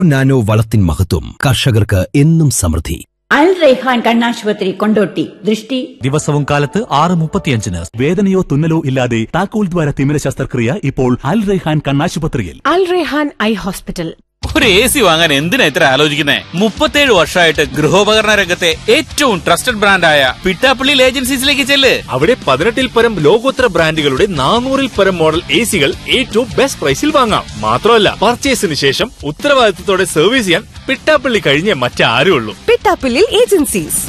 nano വളത്തിൻ മഹത്വം കർഷകർക്ക് എന്നും സമൃദ്ധി അൽ റൈഹാൻ കണ്ണാശുപത്രി കൊണ്ടോട്ടി ദൃഷ്ടി ദിവസവും കാലത്ത് ആറ് മുപ്പത്തിയഞ്ചിന് വേദനയോ തുന്നലോ ഇല്ലാതെ താക്കോൽ ദ്വാര തിമിര ശസ്ത്രക്രിയ ഇപ്പോൾ അൽ റെഹാൻ കണ്ണാശുപത്രിയിൽ അൽ റെഹാൻ ഐ ഹോസ്പിറ്റൽ ഒരു എ സി വാങ്ങാൻ എന്തിനാ ഇത്ര ആലോചിക്കുന്നേ മുപ്പത്തേഴ് വർഷമായിട്ട് ഗൃഹോപകരണ രംഗത്തെ ഏറ്റവും ട്രസ്റ്റഡ് ബ്രാൻഡായ പിട്ടാപ്പള്ളിയിൽ ഏജൻസീസിലേക്ക് ചെല്ല് അവിടെ പതിനെട്ടിൽ പരം ലോകോത്തര ബ്രാൻഡുകളുടെ നാനൂറിൽ പരം മോഡൽ എ സികൾ ഏറ്റവും ബെസ്റ്റ് പ്രൈസിൽ വാങ്ങാം മാത്രമല്ല പർച്ചേസിന് ശേഷം ഉത്തരവാദിത്തത്തോടെ സർവീസ് ചെയ്യാൻ പിട്ടാപ്പള്ളി കഴിഞ്ഞേ മറ്റാരും ഉള്ളൂ പിട്ടാപ്പിള്ളിൽ ഏജൻസീസ്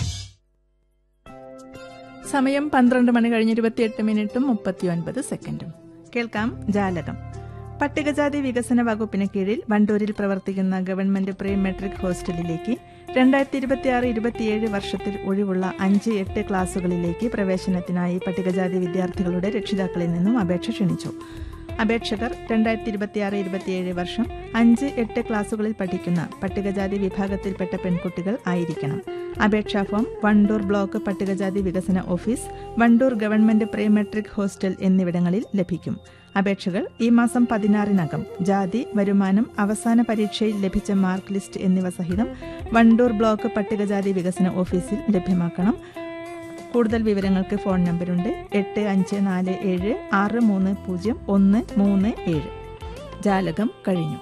സമയം പന്ത്രണ്ട് മണി കഴിഞ്ഞ് ഇരുപത്തിയെട്ട് മിനിറ്റും മുപ്പത്തിയൊൻപത് സെക്കൻഡും കേൾക്കാം ജാലകം പട്ടികജാതി വികസന വകുപ്പിന് കീഴിൽ വണ്ടൂരിൽ പ്രവർത്തിക്കുന്ന ഗവൺമെന്റ് പ്രീ മെട്രിക് ഹോസ്റ്റലിലേക്ക് രണ്ടായിരത്തി ഇരുപത്തിയാറ് ഇരുപത്തിയേഴ് വർഷത്തിൽ ഒഴിവുള്ള അഞ്ച് എട്ട് ക്ലാസുകളിലേക്ക് പ്രവേശനത്തിനായി പട്ടികജാതി വിദ്യാർത്ഥികളുടെ രക്ഷിതാക്കളിൽ നിന്നും അപേക്ഷ ക്ഷണിച്ചു അപേക്ഷകർ രണ്ടായിരത്തി ഇരുപത്തിയാറ് ഇരുപത്തിയേഴ് വർഷം അഞ്ച് എട്ട് ക്ലാസുകളിൽ പഠിക്കുന്ന പട്ടികജാതി വിഭാഗത്തിൽപ്പെട്ട പെൺകുട്ടികൾ ആയിരിക്കണം അപേക്ഷാ ഫോം വണ്ടൂർ ബ്ലോക്ക് പട്ടികജാതി വികസന office Wandoor government pre matric hostel എന്നിവിടങ്ങളിൽ ലഭിക്കും അപേക്ഷകൾ ഈ മാസം പതിനാറിനകം ജാതി വരുമാനം അവസാന പരീക്ഷയിൽ ലഭിച്ച മാർക്ക് ലിസ്റ്റ് എന്നിവ സഹിതം വണ്ടൂർ ബ്ലോക്ക് പട്ടികജാതി വികസന ഓഫീസിൽ ലഭ്യമാക്കണം കൂടുതൽ വിവരങ്ങൾക്ക് ഫോൺ നമ്പറുണ്ട് എട്ട് അഞ്ച് നാല് ഏഴ് ആറ് മൂന്ന് പൂജ്യം ഒന്ന് മൂന്ന് ഏഴ് ജാലകം കഴിഞ്ഞു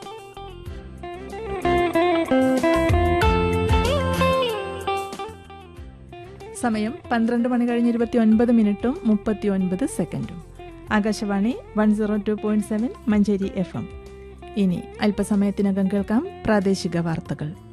സമയം പന്ത്രണ്ട് മണി കഴിഞ്ഞ് ഇരുപത്തി ഒൻപത് മിനിറ്റും മുപ്പത്തി ഒൻപത് സെക്കൻഡും Akashvani one zero two point seven Manjeri F M ഇനി അല്പസമയത്തിനകം കേൾക്കാം പ്രാദേശിക വാർത്തകൾ